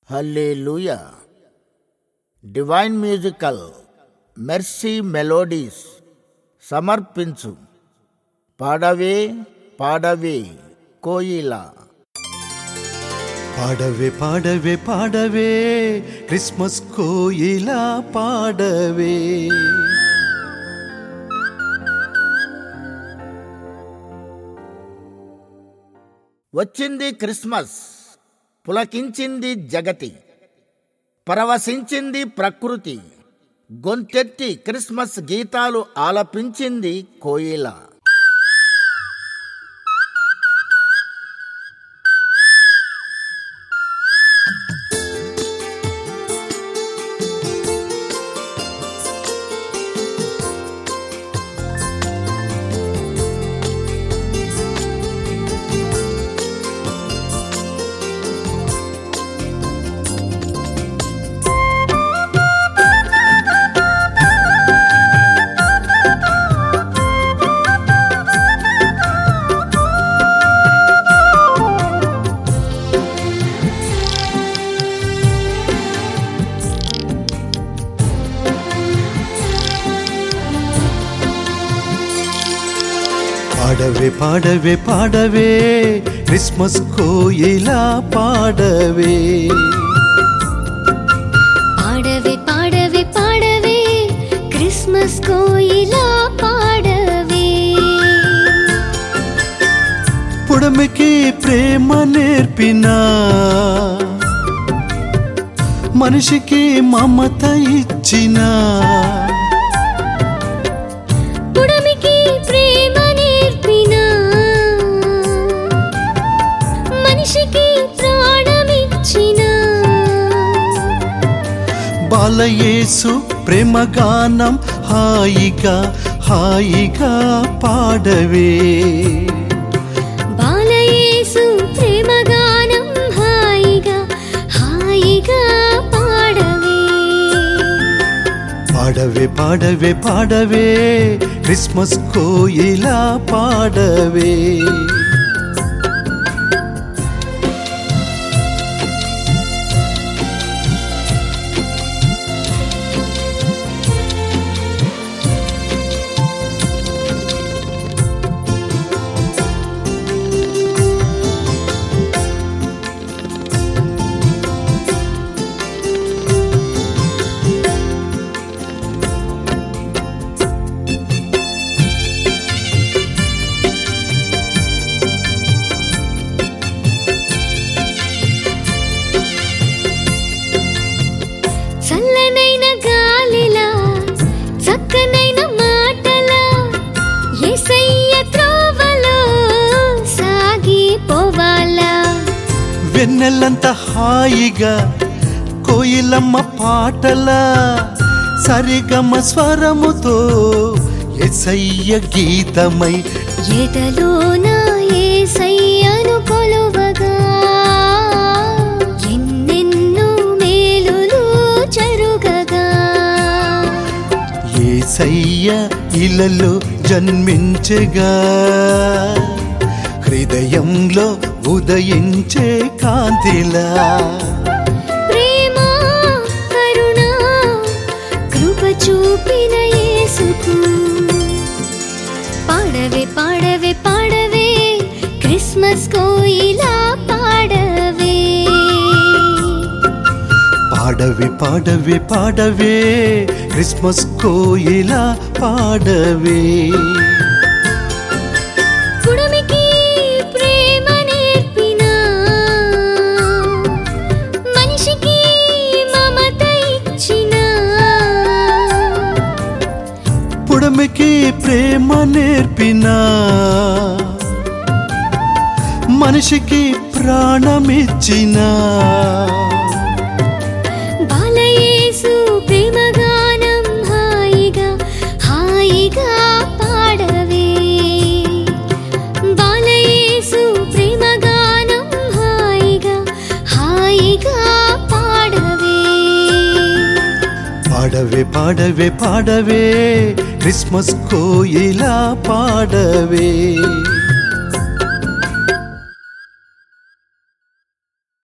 హల్లెలూయా divine musical mercy melodies సమర్పించు పాడవే పాడవే కోయిలా పాడవే పాడవే పాడవే క్రిస్మస్ కోయిలా పాడవే వచ్చింది క్రిస్మస్ పులకించింది జగతి పరవశించింది ప్రకృతి గొంతెత్తి క్రిస్మస్ గీతాలు ఆలపించింది కోయిల పాడవే పాడవే పాడవే క్రిస్మస్ కోయిలా పాడవే పాడవే పాడవే పాడవే క్రిస్మస్ కోయిలా పాడవే పుడమికి ప్రేమ నేర్పిన మనిషికి మమత ఇచ్చిన పుడమికి ప్రేమ నేర్పిన మనిషికి ప్రాణమిచ్చిన బాలయేసు ప్రేమగానం హాయిగా హాయిగా పాడవే బాలయేసు ప్రేమగానం హాయిగా హాయిగా పాడవే పాడవే పాడవే పాడవే క్రిస్మస్ కోయిలా పాడవే చల్లనైన గాలిలా చక్కనైన మాటలా యేసయ్య త్రోవలో సాగిపోవాలా వెన్నెల్లంత హాయిగా కోయిలమ్మ పాటల సరిగమ స్వరముతో ఎసయ్య గీతమై ఎదలోన యేసయ్యను కొలువగా ఎన్నెన్నో మేలులు జరుగగా ఏసయ్య ఇలలో జన్మించగా హృదయంలో ఉదయించే కాంతిలా ప్రేమ కరుణ కృప చూపిన యేసుకు పాడవే పాడవే పాడవే క్రిస్మస్ కోయిలా పాడవే పాడవే పాడవే పాడవే క్రిస్మస్ కోయిలా పాడవే పుడమికి ప్రేమ నేర్పిన మనిషికి మమత ఇచ్చిన పుడమికి ప్రేమ నేర్పిన మనిషికి ప్రాణమిచ్చిన బాలయేసు ప్రేమగానం హాయిగా హాయిగా పాడవే బాలయేసు ప్రేమగానం హాయిగా హాయిగా పాడవే పాడవే పాడవే పాడవే క్రిస్మస్ కోయిలా పాడవే